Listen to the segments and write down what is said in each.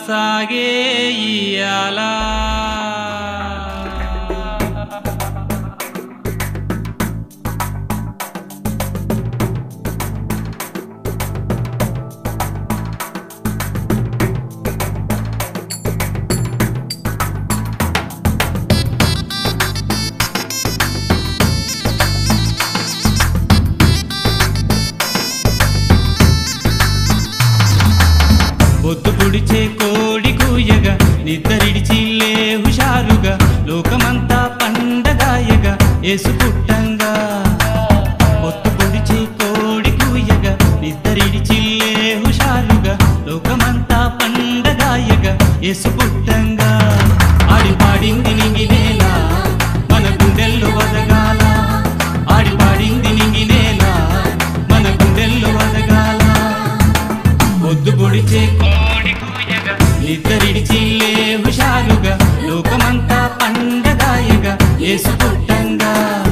సాగే ఇయాలా పొద్దు పొడిచే కోడి కూయగా నిద్రడిచిల్లే హుషారుగా లోకమంతా పండగాయగా ఏసు పుట్టంగా పొద్దు పొడిచే కోడి కూయగా నిద్రడిచిల్లే హుషారుగా లోకమంతా పండగాయగా ఏసు పుట్టంగా ఆడి పాడింది నింగినేలా మన గుండెల్లో వదగాల ఆడి పాడింది నింగినేలా మన గుండెల్లో వదగాల పొద్దు పొడిచే కోడి కూయగా నిద్రడిచిల్లే హుషారుగా లోకమంతా పండగాయగా ఏసు పుట్టంగా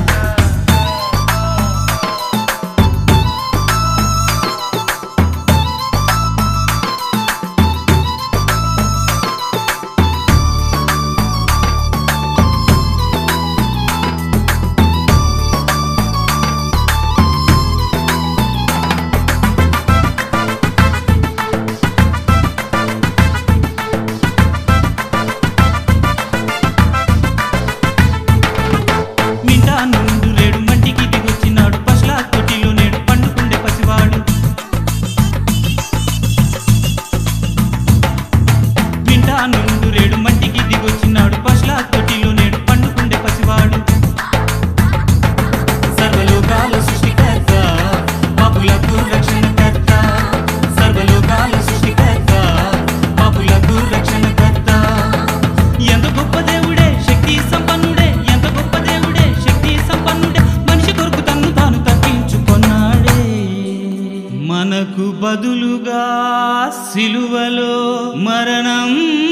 మింటా నుండు రేడు మంటికి దిగొచ్చినాడు పశుల తొట్టిలో నేడు పండుకుండే పసివాడు మింటా నుండు రేడు మంటికి దిగొచ్చినాడు పశుల తొట్టిలో నేడు పండుకుండే పసివాడు సర్వలోకాల సృష్టికర్త పాపులకు రక్షణకర్త సర్వలోకాల సృష్టికర్త పాపులకు రక్షణకర్త ఎంత గొప్ప దేవుడే శక్తి సంపన్నుడే ఎంత గొప్ప దేవుడే శక్తి సంపన్నుడే మనిషి కొరకు తన్ను తాను తగ్గించుకున్నాడే మనకు బదులుగా సిలువలో మరణం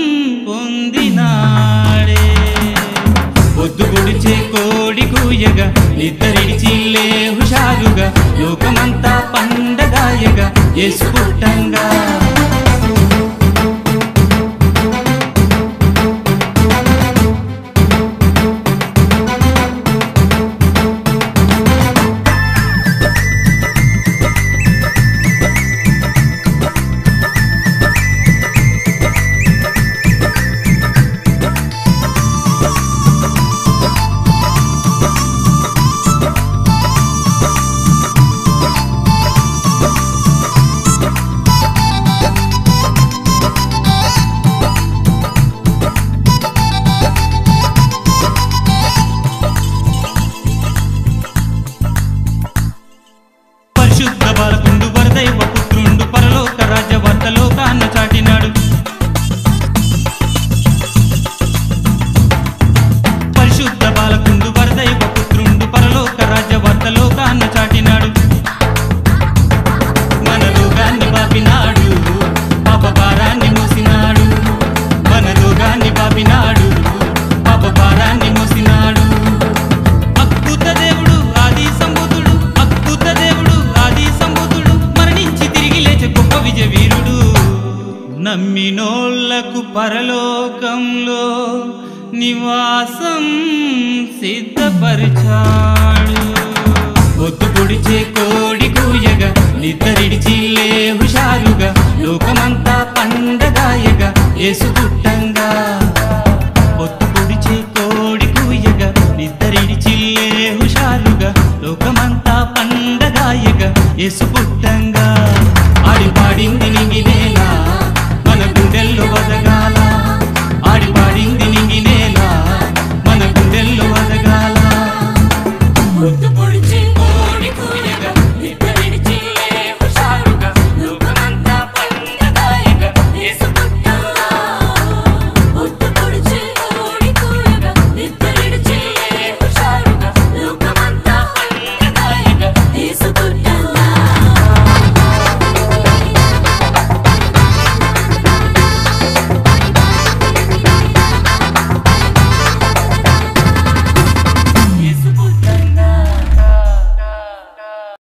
పొందినాడే పొద్దు పొడిచే కోడి కూయగా నిద్రడిచిల్లే హుషారుగా లోకమంతా పండగాయగా యేసు పుట్టంగా పరిశుద్ధ బాలకుండు వరదైవ పుత్రుండు పరలోక రాజ్య వర్తలోకాన్న చాటినాడు పరిశుద్ధ బాలకుండు వరదైవ పుత్రుండు పరలోక రాజ్య వర్తలోకాన్న చాటినాడు మన రోగాన్ని బాపినాడు పాప భారాన్ని మోసినాడు మన రోగాన్ని బాపినాడు పాప భారాన్ని మోసినాడు అద్భుత దేవుడు ఆది సంబుధుడు అద్భుత దేవుడు ఆది సంబుధుడు మరణించి తిరిగి లేచే గొప్ప విజయ వీరుడు నమ్మినోళ్లకు పరలోకంలో నివాసం సిద్ధపరిచాడు పొద్దు పొడిచే కోడి కూయగా నిద్రడిచిల్లే హుషారుగా లోకమంతా పండగాయగా యేసు